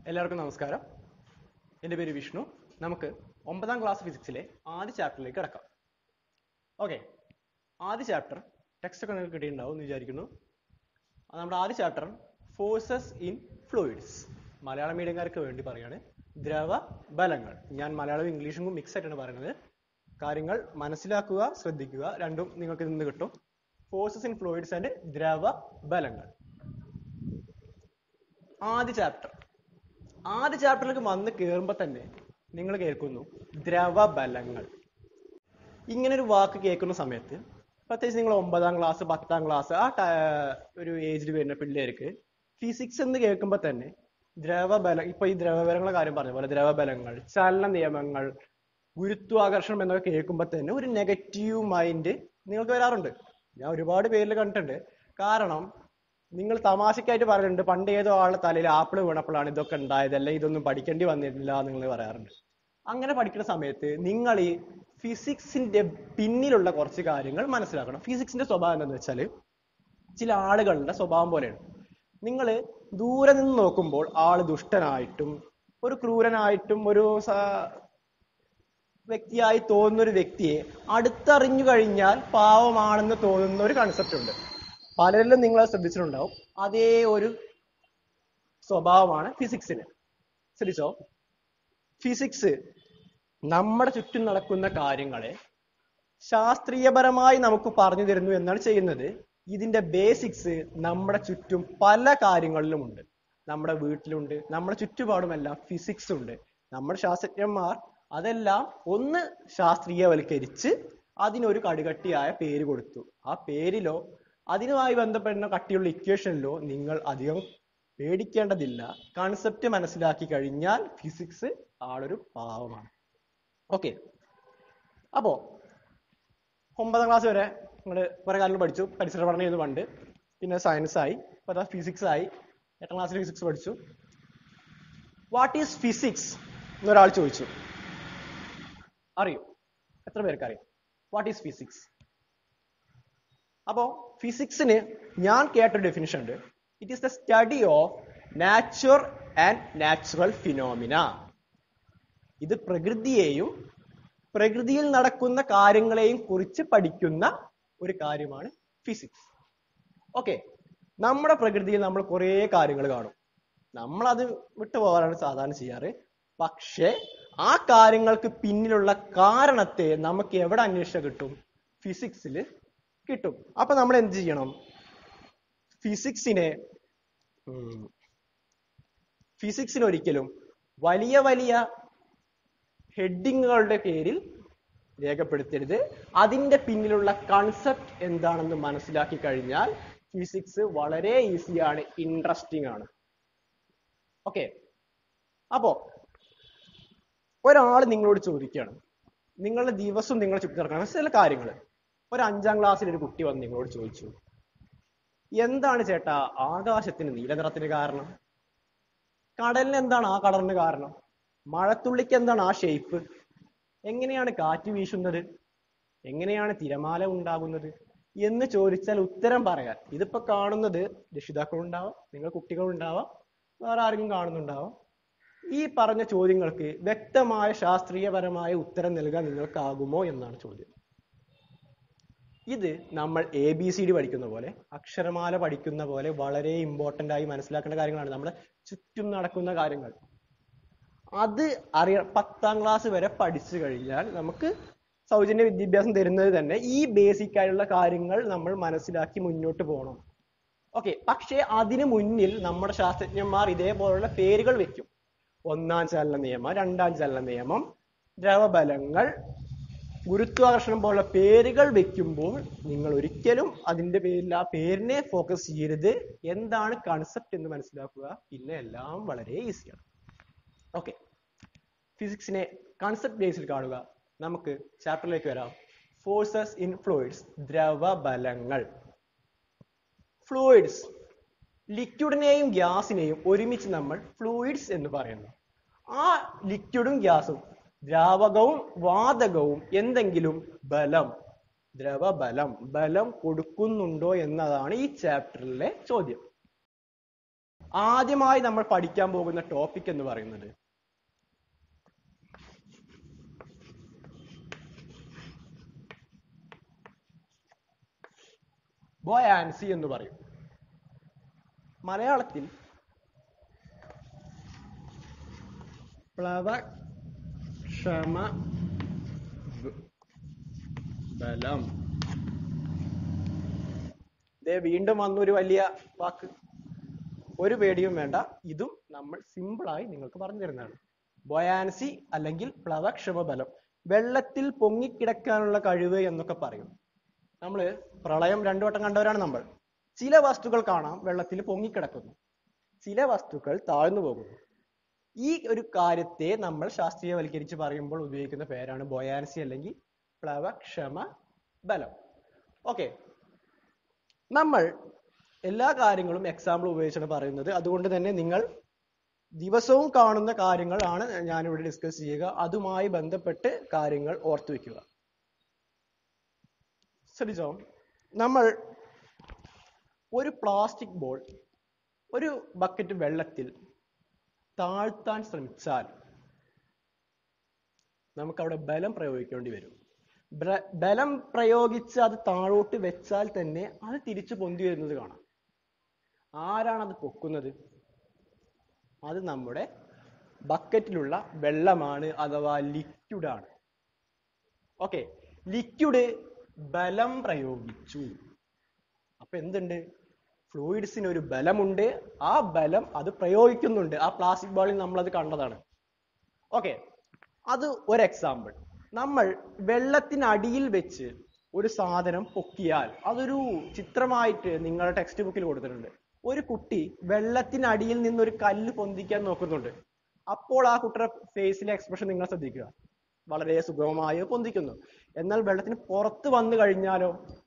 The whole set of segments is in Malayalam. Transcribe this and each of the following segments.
എല്ലാവർക്കും നമസ്കാരം എൻ്റെ പേര് വിഷ്ണു നമുക്ക് ഒമ്പതാം ക്ലാസ് ഫിസിക്സിലെ ആദ്യ ചാപ്റ്ററിലേക്ക് കിടക്കാം ഓക്കെ ആദ്യ ചാപ്റ്റർ ടെക്സ്റ്റ് ഒക്കെ നിങ്ങൾക്ക് കിട്ടിയിട്ടുണ്ടാവും എന്ന് വിചാരിക്കുന്നു അത് നമ്മുടെ ആദ്യ chapter forces in fluids Malayalam മീഡിയംകാർക്ക് വേണ്ടി പറയാണ് ദ്രവ ബലങ്ങൾ ഞാൻ മലയാളവും ഇംഗ്ലീഷും മിക്സ് ആയിട്ടാണ് പറയുന്നത് കാര്യങ്ങൾ മനസ്സിലാക്കുക ശ്രദ്ധിക്കുക രണ്ടും നിങ്ങൾക്ക് നിന്ന് കിട്ടും ഫോഴ്സസ് ഇൻ ഫ്ലൂയിഡ്സ് ആൻഡ് ദ്രവ ബലങ്ങൾ ആദ്യ ചാപ്റ്റർ ആദ്യ ചാപ്റ്ററിലേക്ക് വന്ന് കയറുമ്പോൾ തന്നെ നിങ്ങൾ കേൾക്കുന്നു ദ്രവബലങ്ങൾ ഇങ്ങനെ ഒരു വാക്ക് കേൾക്കുന്ന സമയത്ത് പ്രത്യേകിച്ച് നിങ്ങൾ ഒമ്പതാം ക്ലാസ് പത്താം ക്ലാസ് ആ ട- ഒരു ഏജിൽ വരുന്ന പിള്ളേർക്ക് ഫിസിക്സ് എന്ന് കേൾക്കുമ്പോൾ തന്നെ ദ്രവബലം ഇപ്പൊ ഈ ദ്രവബലങ്ങളുടെ കാര്യം പറഞ്ഞ പോലെ ദ്രവബലങ്ങൾ ചലന നിയമങ്ങൾ ഗുരുത്വാകർഷണം എന്നൊക്കെ കേൾക്കുമ്പോൾ തന്നെ ഒരു നെഗറ്റീവ് മൈൻഡ് നിങ്ങൾക്ക് വരാറുണ്ട് ഞാൻ ഒരുപാട് പേരിൽ കണ്ടിട്ടുണ്ട് കാരണം നിങ്ങൾ തമാശക്കായിട്ട് പറയുന്നുണ്ട് പണ്ട് ഏതോ ആളുടെ തലയിൽ ആപ്പിൾ വീണപ്പോഴാണ് ഇതൊക്കെ ഉണ്ടായത് അല്ലെങ്കിൽ ഇതൊന്നും പഠിക്കേണ്ടി വന്നിട്ടില്ല നിങ്ങൾ പറയാറുണ്ട് അങ്ങനെ പഠിക്കുന്ന സമയത്ത് നിങ്ങൾ ഈ ഫിസിക്സിന്റെ പിന്നിലുള്ള കുറച്ച് കാര്യങ്ങൾ മനസ്സിലാക്കണം ഫിസിക്സിന്റെ സ്വഭാവം എന്താണെന്ന് വെച്ചാൽ ചില ആളുകളുടെ സ്വഭാവം പോലെയാണ് നിങ്ങൾ ദൂരെ നിന്ന് നോക്കുമ്പോൾ ആള് ദുഷ്ടനായിട്ടും ഒരു ക്രൂരനായിട്ടും ഒരു സ- വ്യക്തിയായി തോന്നുന്ന ഒരു വ്യക്തിയെ അടുത്തറിഞ്ഞു കഴിഞ്ഞാൽ പാവമാണെന്ന് തോന്നുന്ന ഒരു കൺസെപ്റ്റ് ഉണ്ട് പലരിലും നിങ്ങൾ അത് ശ്രദ്ധിച്ചിട്ടുണ്ടാവും അതേ ഒരു സ്വഭാവമാണ് ഫിസിക്സിന് ശ്രദ്ധിച്ചോ ഫിസിക്സ് നമ്മുടെ ചുറ്റും നടക്കുന്ന കാര്യങ്ങളെ ശാസ്ത്രീയപരമായി നമുക്ക് പറഞ്ഞു തരുന്നു എന്നാണ് ചെയ്യുന്നത് ഇതിന്റെ ബേസിക്സ് നമ്മുടെ ചുറ്റും പല കാര്യങ്ങളിലുമുണ്ട് നമ്മുടെ വീട്ടിലുണ്ട് നമ്മുടെ ചുറ്റുപാടുമെല്ലാം ഫിസിക്സ് ഉണ്ട് നമ്മുടെ ശാസ്ത്രജ്ഞന്മാർ അതെല്ലാം ഒന്ന് ശാസ്ത്രീയവൽക്കരിച്ച് അതിനൊരു കടുകട്ടിയായ പേര് കൊടുത്തു ആ പേരിലോ അതിനുമായി ബന്ധപ്പെടുന്ന കട്ടിയുള്ള ഇക്വേഷനിലോ നിങ്ങൾ അധികം പേടിക്കേണ്ടതില്ല കൺസെപ്റ്റ് മനസ്സിലാക്കി കഴിഞ്ഞാൽ ഫിസിക്സ് ആളൊരു പാവമാണ് ഓക്കെ അപ്പോ ഒമ്പതാം ക്ലാസ് വരെ നിങ്ങൾ കുറെ കാര്യങ്ങൾ പഠിച്ചു പരിസര പഠനം ചെയ്തു പണ്ട് പിന്നെ സയൻസ് ആയി ഇപ്പൊ അതാ ഫിസിക്സ് ആയി എട്ടാം ക്ലാസ്സിൽ ഫിസിക്സ് പഠിച്ചു വാട്ട് ഈസ് ഫിസിക്സ് എന്നൊരാൾ ചോദിച്ചു അറിയോ എത്ര പേർക്ക് അറിയാം വാട്ട് ഈസ് ഫിസിക്സ് അപ്പോ ഫിസിക്സിന് ഞാൻ കേട്ട ഡെഫിനിഷൻ ഉണ്ട് it is the study of nature and natural phenomena ഇത് പ്രകൃതിയെയും പ്രകൃതിയിൽ നടക്കുന്ന കാര്യങ്ങളെയും കുറിച്ച് പഠിക്കുന്ന ഒരു കാര്യമാണ് ഫിസിക്സ് ഓക്കെ നമ്മുടെ പ്രകൃതിയിൽ നമ്മൾ കുറേ കാര്യങ്ങൾ കാണും നമ്മൾ അത് വിട്ടുപോകാനാണ് സാധാരണ ചെയ്യാറ് പക്ഷേ ആ കാര്യങ്ങൾക്ക് പിന്നിലുള്ള കാരണത്തെ നമുക്ക് എവിടെ അന്വേഷിച്ചാൽ കിട്ടും ഫിസിക്സിൽ കിട്ടും അപ്പൊ നമ്മൾ എന്ത് ചെയ്യണം ഫിസിക്സിനെ ഫിസിക്സിന് ഒരിക്കലും വലിയ വലിയ ഹെഡിങ്ങുകളുടെ പേരിൽ രേഖപ്പെടുത്തരുത് അതിന്റെ പിന്നിലുള്ള കൺസെപ്റ്റ് എന്താണെന്ന് മനസ്സിലാക്കി കഴിഞ്ഞാൽ ഫിസിക്സ് വളരെ ഈസിയാണ് ഇൻട്രസ്റ്റിംഗ് ആണ് ഓക്കെ അപ്പോ ഒരാൾ നിങ്ങളോട് ചോദിക്കുകയാണ് നിങ്ങളുടെ ദിവസം നിങ്ങളെ ചുറ്റി നടക്കുന്ന ചില കാര്യങ്ങൾ ഒരു അഞ്ചാം ക്ലാസ്സിൽ ഒരു കുട്ടി വന്ന് നിങ്ങളോട് ചോദിച്ചു എന്താണ് ചേട്ടാ ആകാശത്തിന് നീല നിറത്തിന് കാരണം കടലിന് എന്താണ് ആ കളറിന് കാരണം മഴത്തുള്ളിക്ക് എന്താണ് ആ ഷേപ്പ് എങ്ങനെയാണ് കാറ്റ് വീശുന്നത് എങ്ങനെയാണ് തിരമാല ഉണ്ടാകുന്നത് എന്ന് ചോദിച്ചാൽ ഉത്തരം പറയാൻ ഇതിപ്പോ കാണുന്നത് രക്ഷിതാക്കളുണ്ടാവാം നിങ്ങൾ കുട്ടികളുണ്ടാവാം വേറെ ആരെങ്കിലും കാണുന്നുണ്ടാവാം ഈ പറഞ്ഞ ചോദ്യങ്ങൾക്ക് വ്യക്തമായ ശാസ്ത്രീയപരമായ ഉത്തരം നൽകാൻ നിങ്ങൾക്കാകുമോ എന്നാണ് ചോദ്യം ഇത് നമ്മൾ എ ബി സി ഡി പഠിക്കുന്ന പോലെ അക്ഷരമാല പഠിക്കുന്ന പോലെ വളരെ ഇമ്പോർട്ടന്റ് ആയി മനസ്സിലാക്കേണ്ട കാര്യങ്ങളാണ് നമ്മുടെ ചുറ്റും നടക്കുന്ന കാര്യങ്ങൾ അത് അറിയ പത്താം ക്ലാസ് വരെ പഠിച്ചു കഴിഞ്ഞാൽ നമുക്ക് സൗജന്യ വിദ്യാഭ്യാസം തരുന്നത് തന്നെ ഈ ബേസിക് ആയിട്ടുള്ള കാര്യങ്ങൾ നമ്മൾ മനസ്സിലാക്കി മുന്നോട്ട് പോകണം ഓക്കെ പക്ഷേ അതിനു മുന്നിൽ നമ്മുടെ ശാസ്ത്രജ്ഞന്മാർ ഇതേപോലുള്ള പേരുകൾ വെക്കും ഒന്നാം ചലന നിയമം രണ്ടാം ചലന നിയമം ദ്രവബലങ്ങൾ ഗുരുത്വാകർഷണം പോലുള്ള പേരുകൾ വെക്കുമ്പോൾ നിങ്ങൾ ഒരിക്കലും അതിന്റെ പേരിൽ ആ പേരിനെ ഫോക്കസ് ചെയ്യരുത് എന്താണ് കൺസെപ്റ്റ് എന്ന് മനസ്സിലാക്കുക പിന്നെ എല്ലാം വളരെ ഈസിയാണ് ഓക്കെ ഫിസിക്സിനെ കൺസെപ്റ്റ് ബേസിൽ കാണുക നമുക്ക് ചാപ്റ്ററിലേക്ക് വരാം ഫോഴ്സസ് ഇൻ ഫ്ലൂയിഡ്സ് ദ്രവബലങ്ങൾ ഫ്ലൂയിഡ്സ് ലിക്വിഡിനെയും ഗ്യാസിനെയും ഒരുമിച്ച് നമ്മൾ ഫ്ലൂയിഡ്സ് എന്ന് പറയുന്നു ആ ലിക്വിഡും ഗ്യാസും ദ്രാവകവും വാതകവും എന്തെങ്കിലും ബലം ദ്രവബലം ബലം കൊടുക്കുന്നുണ്ടോ എന്നതാണ് ഈ ചാപ്റ്ററിലെ ചോദ്യം ആദ്യമായി നമ്മൾ പഠിക്കാൻ പോകുന്ന ടോപ്പിക് എന്ന് പറയുന്നത് ബോയാൻസി എന്ന് പറയും മലയാളത്തിൽ പ്ലവക്ഷമ ബ- ബലം ദേ വീണ്ടും വന്നൊരു വലിയ വാക്ക് ഒരു പേടിയും വേണ്ട ഇതും നമ്മൾ സിമ്പിളായി നിങ്ങൾക്ക് പറഞ്ഞു തരുന്നതാണ് ബൊയാൻസി അല്ലെങ്കിൽ പ്ലവക്ഷമ ബലം വെള്ളത്തിൽ പൊങ്ങിക്കിടക്കാനുള്ള കഴിവ് എന്നൊക്കെ പറയും നമ്മൾ പ്രളയം രണ്ടു വട്ടം കണ്ടവരാണ് നമ്മൾ ചില വസ്തുക്കൾ കാണാം വെള്ളത്തിൽ പൊങ്ങിക്കിടക്കുന്നു ചില വസ്തുക്കൾ താഴ്ന്നു പോകുന്നു ഈ ഒരു കാര്യത്തെ നമ്മൾ ശാസ്ത്രീയവൽക്കരിച്ച് പറയുമ്പോൾ ഉപയോഗിക്കുന്ന പേരാണ് ബൊയാൻസി അല്ലെങ്കിൽ പ്ലവക്ഷമ ബലം ഓക്കെ നമ്മൾ എല്ലാ കാര്യങ്ങളും എക്സാമ്പിൾ ഉപയോഗിച്ചാണ് പറയുന്നത് അതുകൊണ്ട് തന്നെ നിങ്ങൾ ദിവസവും കാണുന്ന കാര്യങ്ങളാണ് ഞാനിവിടെ ഡിസ്കസ് ചെയ്യുക അതുമായി ബന്ധപ്പെട്ട് കാര്യങ്ങൾ ഓർത്തു വെക്കുക ശ്രദ്ധിച്ചോ നമ്മൾ ഒരു പ്ലാസ്റ്റിക് ബോൾ ഒരു ബക്കറ്റ് വെള്ളത്തിൽ താഴ്ത്താൻ ശ്രമിച്ചാൽ നമുക്കവിടെ ബലം പ്രയോഗിക്കേണ്ടി വരും ബ്ര- ബലം പ്രയോഗിച്ച് അത് താഴോട്ട് വെച്ചാൽ തന്നെ അത് തിരിച്ചു പൊന്തി വരുന്നത് കാണാം ആരാണ് അത് പൊക്കുന്നത് അത് നമ്മുടെ ബക്കറ്റിലുള്ള വെള്ളമാണ് അഥവാ ലിക്വിഡ് ആണ് ഓക്കെ ലിക്വിഡ് ബലം പ്രയോഗിച്ചു അപ്പൊ എന്തുണ്ട് ഫ്ലൂയിഡ്സിന് ഒരു ബലമുണ്ട് ആ ബലം അത് പ്രയോഗിക്കുന്നുണ്ട് ആ പ്ലാസ്റ്റിക് ബോളിൽ നമ്മൾ അത് കണ്ടതാണ് ഓക്കെ അത് ഒരു എക്സാമ്പിൾ നമ്മൾ വെള്ളത്തിനടിയിൽ വെച്ച് ഒരു സാധനം പൊക്കിയാൽ അതൊരു ചിത്രമായിട്ട് നിങ്ങളുടെ ടെക്സ്റ്റ് ബുക്കിൽ കൊടുത്തിട്ടുണ്ട് ഒരു കുട്ടി വെള്ളത്തിനടിയിൽ നിന്ന് ഒരു കല്ല് പൊന്തിക്കാൻ നോക്കുന്നുണ്ട് അപ്പോൾ ആ കുട്ടിയുടെ ഫേസിലെ എക്സ്പ്രഷൻ നിങ്ങൾ ശ്രദ്ധിക്കുക വളരെ സുഗമമായി പൊന്തിക്കുന്നു എന്നാൽ വെള്ളത്തിന് പുറത്ത് വന്നു കഴിഞ്ഞാലോ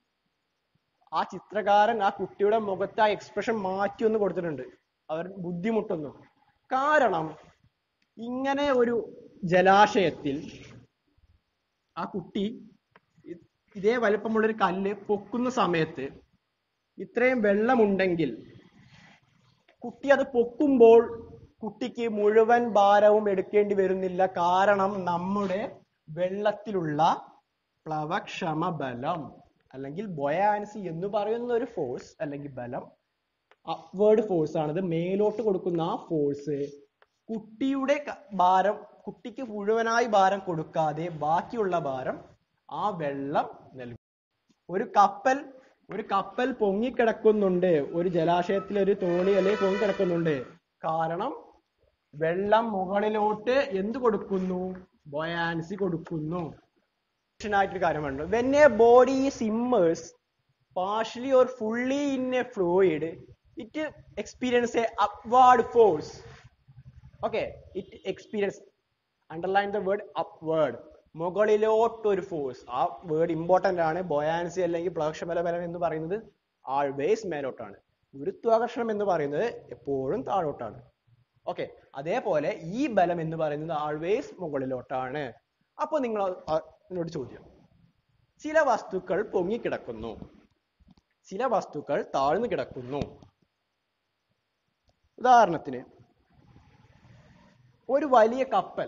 ആ ചിത്രകാരൻ ആ കുട്ടിയുടെ മുഖത്ത് ആ എക്സ്പ്രഷൻ മാറ്റി ഒന്ന് കൊടുത്തിട്ടുണ്ട് അവർ ബുദ്ധിമുട്ടുന്നു കാരണം ഇങ്ങനെ ഒരു ജലാശയത്തിൽ ആ കുട്ടി ഇ- ഇതേ വലിപ്പമുള്ള ഒരു കല്ല് പൊക്കുന്ന സമയത്ത് ഇത്രയും വെള്ളമുണ്ടെങ്കിൽ കുട്ടി അത് പൊക്കുമ്പോൾ കുട്ടിക്ക് മുഴുവൻ ഭാരവും എടുക്കേണ്ടി വരുന്നില്ല കാരണം നമ്മുടെ വെള്ളത്തിലുള്ള പ്ലവക്ഷമ ബലം അല്ലെങ്കിൽ ബൊയാൻസി എന്ന് പറയുന്ന ഒരു ഫോഴ്സ് അല്ലെങ്കിൽ ബലം അപ്വേർഡ് ഫോഴ്സ് ആണിത് മേലോട്ട് കൊടുക്കുന്ന ആ ഫോഴ്സ് കുട്ടിയുടെ ക- ഭാരം കുട്ടിക്ക് മുഴുവനായി ഭാരം കൊടുക്കാതെ ബാക്കിയുള്ള ഭാരം ആ വെള്ളം നൽകും ഒരു കപ്പൽ ഒരു കപ്പൽ പൊങ്ങിക്കിടക്കുന്നുണ്ട് ഒരു ജലാശയത്തിൽ ഒരു തോണി അല്ലെങ്കിൽ പൊങ്ങിക്കിടക്കുന്നുണ്ട് കാരണം വെള്ളം മുകളിലോട്ട് എന്ത് കൊടുക്കുന്നു ബൊയാൻസി കൊടുക്കുന്നു ആയിട്ടൊരു കാര്യമുണ്ട് when a body simmers partially or fully in a fluid it experience a upward force okay it experience underline the word upward മുകളിലോട്ട് ഒരു ഫോഴ്സ് ആ വേർഡ് ഇമ്പോർട്ടന്റ് ആണ് ബൊയാൻസി അല്ലെങ്കിൽ പ്ലവക്ഷമല ബലം എന്ന് പറയുന്നത് ആൾവേസ് മേലോട്ടാണ് ഗുരുത്വാകർഷണം എന്ന് പറയുന്നത് എപ്പോഴും താഴോട്ടാണ് ഓക്കെ അതേപോലെ ഈ ബലം എന്ന് പറയുന്നത് ആൾവേസ് മുകളിലോട്ടാണ് അപ്പൊ നിങ്ങൾ അ- എന്നോട് ചോദ്യം ചില വസ്തുക്കൾ പൊങ്ങിക്കിടക്കുന്നു ചില വസ്തുക്കൾ താഴ്ന്നു കിടക്കുന്നു ഉദാഹരണത്തിന് ഒരു വലിയ കപ്പൽ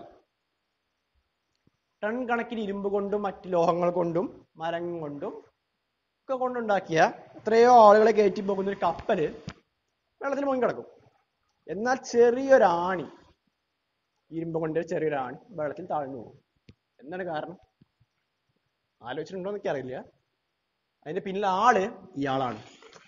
ടൺ കണക്കിന് ഇരുമ്പ് കൊണ്ടും മറ്റ് ലോഹങ്ങൾ കൊണ്ടും മരം കൊണ്ടും ഒക്കെ കൊണ്ടുണ്ടാക്കിയ എത്രയോ ആളുകളെ കയറ്റി പോകുന്ന ഒരു കപ്പല് വെള്ളത്തിൽ മുങ്ങി കിടക്കും എന്നാൽ ചെറിയൊരാണി ഇരുമ്പ് കൊണ്ട് ചെറിയൊരു ആണി വെള്ളത്തിൽ താഴ്ന്നു പോകും എന്താണ് കാരണം ആലോചിച്ചിട്ടുണ്ടോ എന്നൊക്കെ അറിയില്ല അതിന്റെ പിന്നിൽ ആള് ഇയാളാണ്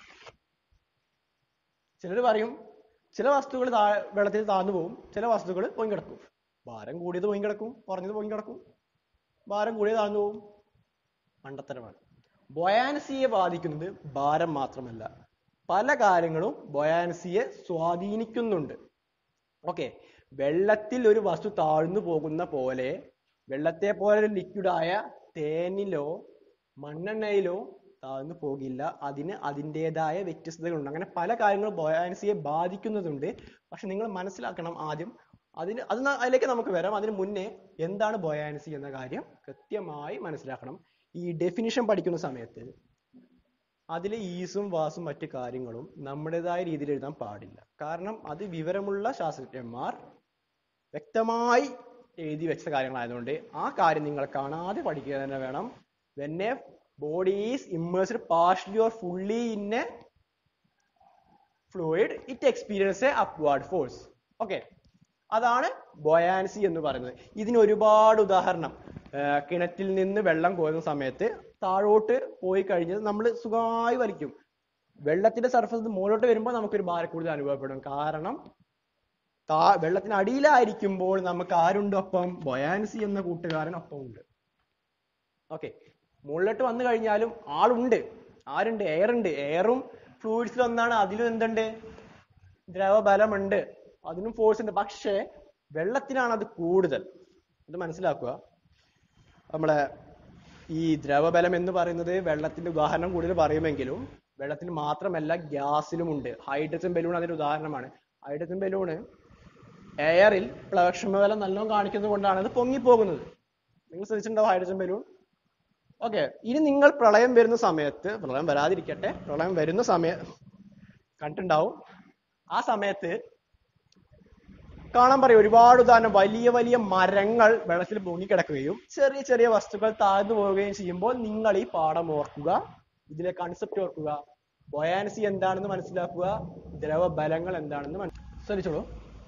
ചിലർ പറയും ചില വസ്തുക്കൾ താ- വെള്ളത്തിൽ താഴ്ന്നു പോകും ചില വസ്തുക്കൾ പൊങ്ങിക്കിടക്കും ഭാരം കൂടിയത് പൊങ്ങിക്കിടക്കും കുറഞ്ഞത് പൊങ്ങിക്കിടക്കും ഭാരം കൂടിയത് താഴ്ന്നു പോകും മണ്ടത്തരമാണ് ബൊയാൻസിയെ ബാധിക്കുന്നത് ഭാരം മാത്രമല്ല പല കാര്യങ്ങളും ബൊയാൻസിയെ സ്വാധീനിക്കുന്നുണ്ട് ഓക്കെ വെള്ളത്തിൽ ഒരു വസ്തു താഴ്ന്നു പോകുന്ന പോലെ വെള്ളത്തെ പോലെ ഒരു ലിക്വിഡായ തേനിലോ മണ്ണെണ്ണയിലോ താഴ്ന്നു പോകില്ല അതിന് അതിൻ്റെതായ വ്യത്യസ്തതകളുണ്ട് അങ്ങനെ പല കാര്യങ്ങളും ബൊയാൻസിയെ ബാധിക്കുന്നതുണ്ട് പക്ഷെ നിങ്ങൾ മനസ്സിലാക്കണം ആദ്യം അതിന് അത് ന- അതിലേക്ക് നമുക്ക് വരാം അതിന് മുന്നേ എന്താണ് ബൊയാൻസി എന്ന കാര്യം കൃത്യമായി മനസ്സിലാക്കണം ഈ ഡെഫിനിഷൻ പഠിക്കുന്ന സമയത്ത് അതിൽ ഈസും വാസും മറ്റു കാര്യങ്ങളും നമ്മുടേതായ രീതിയിൽ എഴുതാൻ പാടില്ല കാരണം അത് വിവരമുള്ള ശാസ്ത്രജ്ഞന്മാർ വ്യക്തമായി എഴുതി വെച്ച കാര്യങ്ങളായതുകൊണ്ട് ആ കാര്യം നിങ്ങൾ കാണാതെ പഠിക്കുക തന്നെ വേണം when a body is immersed partially or fully in a fluid it experience a upward force okay അതാണ് ബൊയാൻസി എന്ന് പറയുന്നത് ഇതിന് ഒരുപാട് ഉദാഹരണം ആ, കിണറ്റിൽ നിന്ന് വെള്ളം കോരുന്ന സമയത്ത് താഴോട്ട് പോയി കഴിഞ്ഞത് നമ്മൾ സുഖമായി വലിക്കും വെള്ളത്തിന്റെ സർഫസ് മുകളിലോട്ട് വരുമ്പോൾ നമുക്കൊരു ഭാരക്കൂടുതൽ അനുഭവപ്പെടും കാരണം താ വെള്ളത്തിന് അടിയിലായിരിക്കുമ്പോൾ നമുക്ക് ആരുണ്ട് ഒപ്പം ബൊയാൻസി എന്ന കൂട്ടുകാരൻ ഒപ്പം ഉണ്ട് ഓക്കെ മുകളിലോട്ട് വന്നു കഴിഞ്ഞാലും ആളുണ്ട് ആരുണ്ട് എയർ ഉണ്ട് എയറും ഫ്ലൂയിഡ്സിൽ ഒന്നാണ് അതിലും എന്തുണ്ട് ദ്രവബലമുണ്ട് അതിനും ഫോഴ്സ് ഉണ്ട് പക്ഷേ വെള്ളത്തിനാണ് അത് കൂടുതൽ ഇത് മനസ്സിലാക്കുക നമ്മളെ ഈ ദ്രവബലം എന്ന് പറയുന്നത് വെള്ളത്തിന്റെ ഉദാഹരണം കൂടുതൽ പറയുമെങ്കിലും വെള്ളത്തിൽ മാത്രമല്ല ഗ്യാസിലും ഉണ്ട് ഹൈഡ്രജൻ ബലൂൺ അതിന്റെ ഉദാഹരണമാണ് ഹൈഡ്രജൻ ബലൂണ് എയറിൽ പ്ലവക്ഷമബലം നല്ലോണം കാണിക്കുന്നത് കൊണ്ടാണ് അത് പൊങ്ങിപ്പോകുന്നത് നിങ്ങൾ ശ്രദ്ധിച്ചിട്ടുണ്ടാവും ഹൈഡ്രജൻ ബലൂൺ ഓക്കെ ഇനി നിങ്ങൾ പ്രളയം വരുന്ന സമയത്ത് പ്രളയം വരാതിരിക്കട്ടെ പ്രളയം വരുന്ന സമയം കണ്ടിട്ടുണ്ടാവും ആ സമയത്ത് കാണാൻ പറയും ഒരുപാട് ഉദാഹരണം വലിയ വലിയ മരങ്ങൾ വെള്ളത്തിൽ പൊങ്ങിക്കിടക്കുകയും ചെറിയ ചെറിയ വസ്തുക്കൾ താഴ്ന്നു പോവുകയും ചെയ്യുമ്പോൾ നിങ്ങൾ ഈ പാഠം ഓർക്കുക ഇതിലെ കൺസെപ്റ്റ് ഓർക്കുക ബൊയാൻസി എന്താണെന്ന് മനസ്സിലാക്കുക ദ്രവബലങ്ങൾ എന്താണെന്ന് മനസ്സി ശ്രദ്ധിച്ചോളൂ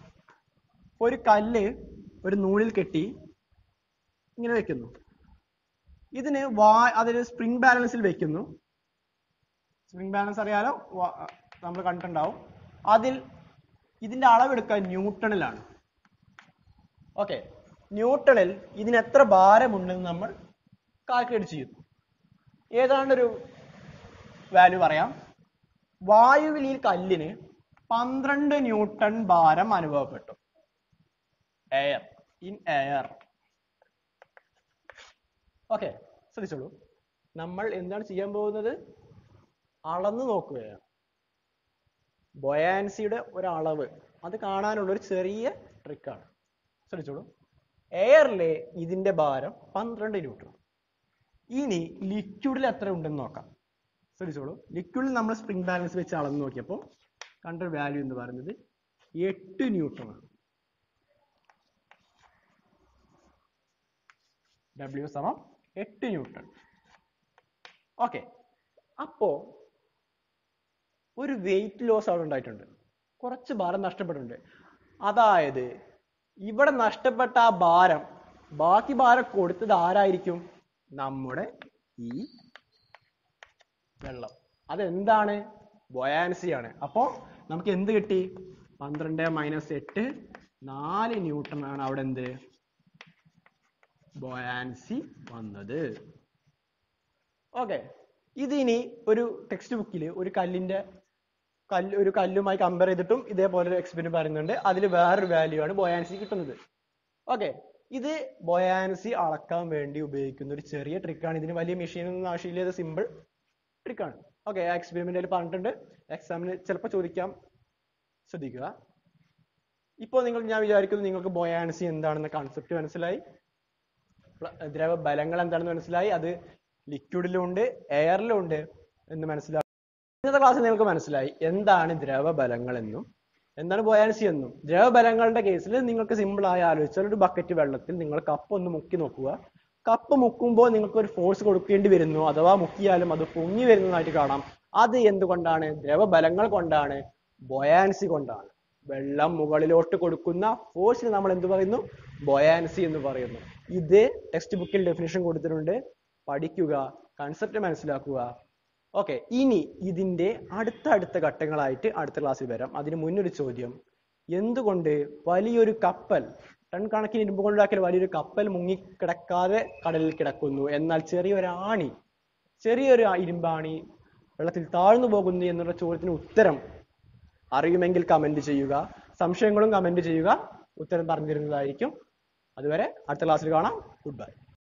ഒരു കല്ല് ഒരു നൂലിൽ കെട്ടി ഇങ്ങനെ വെക്കുന്നു ഇതിന് വാ അതിന് സ്പ്രിംഗ് ബാലൻസിൽ വെക്കുന്നു സ്പ്രിംഗ് ബാലൻസ് അറിയാലോ നമ്മൾ കണ്ടിട്ടുണ്ടാവും അതിൽ ഇതിന്റെ അളവെടുക്കുക ന്യൂട്ടണിലാണ് ഓക്കെ ന്യൂട്ടണിൽ ഇതിന് എത്ര ഭാരമുണ്ടെന്ന് നമ്മൾ കാൽക്കുലേറ്റ് ചെയ്യുന്നു ഏതാണ്ട് ഒരു വാല്യൂ പറയാം വായുവിൽ ഈ കല്ലിന് പന്ത്രണ്ട് ന്യൂട്ടൺ ഭാരം അനുഭവപ്പെട്ടു എയർ ഇൻ എയർ ഓക്കെ ശ്രദ്ധിച്ചോളൂ നമ്മൾ എന്താണ് ചെയ്യാൻ പോകുന്നത് അളന്നു നോക്കുകയാണ് ബൊയാൻസിയുടെ ഒരളവ് അത് കാണാനുള്ള ഒരു ചെറിയ ട്രിക്കാണ് ശ്രദ്ധിച്ചോളൂ എയറിലെ ഇതിന്റെ ഭാരം പന്ത്രണ്ട് ന്യൂട്ടൺ ഇനി ലിക്വിഡിൽ എത്ര ഉണ്ടെന്ന് നോക്കാം ശ്രദ്ധിച്ചോളൂ ലിക്വിഡിൽ നമ്മൾ സ്പ്രിംഗ് ബാലൻസ് വെച്ച് അളന്ന് നോക്കിയപ്പോൾ കണ്ട വാല്യൂ എന്ന് പറയുന്നത് എട്ട് ന്യൂട്ടൺ ആണ് ഡബ്ല്യു സമം എട്ട് ന്യൂട്ടൺ ഓക്കെ അപ്പോ ഒരു വെയിറ്റ് ലോസ് അവിടെ ഉണ്ടായിട്ടുണ്ട് കുറച്ച് ഭാരം നഷ്ടപ്പെട്ടിട്ടുണ്ട് അതായത് ഇവിടെ നഷ്ടപ്പെട്ട ആ ഭാരം ബാക്കി ഭാരം കൊടുത്തത് ആരായിരിക്കും നമ്മുടെ ഈ വെള്ളം അതെന്താണ് ബൊയാൻസി ആണ് അപ്പോൾ നമുക്ക് എന്ത് കിട്ടി പന്ത്രണ്ട് മൈനസ് എട്ട് നാല് ന്യൂട്ടൺ ആണ് അവിടെ എന്ത് ബൊയാൻസി വന്നത് ഓക്കെ ഇതിനി ഒരു ടെക്സ്റ്റ് ബുക്കിൽ ഒരു കല്ലിന്റെ കല്ല് ഒരു കല്ലുമായി കമ്പയർ ചെയ്തിട്ടും ഇതേപോലെ ഒരു എക്സ്പെരിമെന്റ് പറയുന്നുണ്ട് അതിൽ വേറൊരു വാല്യൂ ആണ് ബൊയാൻസി കിട്ടുന്നത് ഓക്കെ ഇത് ബൊയാൻസി അളക്കാൻ വേണ്ടി ഉപയോഗിക്കുന്ന ഒരു ചെറിയ ട്രിക്കാണ് ഇതിന് വലിയ മെഷീൻ ഒന്നും ആവശ്യമില്ല ഇത് സിമ്പിൾ ട്രിക്കാണ് ഓക്കെ ആ എക്സ്പെരിമെന്റിൽ പറഞ്ഞിട്ടുണ്ട് എക്സാമിന് ചിലപ്പോൾ ചോദിക്കാം ശ്രദ്ധിക്കുക ഇപ്പോൾ നിങ്ങൾ ഞാൻ വിചാരിക്കുന്നു നിങ്ങൾക്ക് ബൊയാൻസി എന്താണെന്ന കൺസെപ്റ്റ് മനസ്സിലായി പ്ല- ദ്രവ ബലങ്ങൾ എന്താണെന്ന് മനസ്സിലായി അത് ലിക്വിഡിലും ഉണ്ട് എയറിലും ഉണ്ട് എന്ന് മനസ്സിലാക്കി ഇന്നത്തെ ക്ലാസ്സിൽ നിങ്ങൾക്ക് മനസ്സിലായി എന്താണ് ദ്രവബലങ്ങൾ എന്നും എന്താണ് ബൊയാൻസി എന്നും ദ്രവബലങ്ങളുടെ കേസിൽ നിങ്ങൾക്ക് സിമ്പിൾ ആയി ആലോചിച്ചാൽ ഒരു ബക്കറ്റ് വെള്ളത്തിൽ നിങ്ങൾ കപ്പ് ഒന്ന് മുക്കി നോക്കുക കപ്പ് മുക്കുമ്പോൾ നിങ്ങൾക്ക് ഒരു ഫോഴ്സ് കൊടുക്കേണ്ടി വരുന്നു അഥവാ മുക്കിയാലും അത് പൊങ്ങി വരുന്നതായിട്ട് കാണാം അത് എന്തുകൊണ്ടാണ് ദ്രവബലങ്ങൾ കൊണ്ടാണ് ബൊയാൻസി കൊണ്ടാണ് വെള്ളം മുകളിലോട്ട് കൊടുക്കുന്ന ഫോഴ്സിന് നമ്മൾ എന്ത് പറയുന്നു ബൊയാൻസി എന്ന് പറയുന്നു ഇത് ടെക്സ്റ്റ് ബുക്കിൽ ഡെഫിനിഷൻ കൊടുത്തിട്ടുണ്ട് പഠിക്കുക കൺസെപ്റ്റ് മനസ്സിലാക്കുക ഓക്കെ ഇനി ഇതിന്റെ അടുത്ത അടുത്ത ഘട്ടങ്ങളായിട്ട് അടുത്ത ക്ലാസ്സിൽ വരാം അതിന് മുന്നൊരു ചോദ്യം എന്തുകൊണ്ട് വലിയൊരു കപ്പൽ ടൺ കണക്കിന് ഇരുമ്പ് കൊണ്ടുണ്ടാക്കിയ വലിയൊരു കപ്പൽ മുങ്ങിക്കിടക്കാതെ കടലിൽ കിടക്കുന്നു എന്നാൽ ചെറിയൊരു ആണി ചെറിയൊരു ഇരുമ്പാണി വെള്ളത്തിൽ താഴ്ന്നു പോകുന്നു എന്നുള്ള ചോദ്യത്തിന് ഉത്തരം അറിയുമെങ്കിൽ കമന്റ് ചെയ്യുക സംശയങ്ങളും കമന്റ് ചെയ്യുക ഉത്തരം പറഞ്ഞു തരുന്നതായിരിക്കും അതുവരെ അടുത്ത ക്ലാസ്സിൽ കാണാം ഗുഡ് ബൈ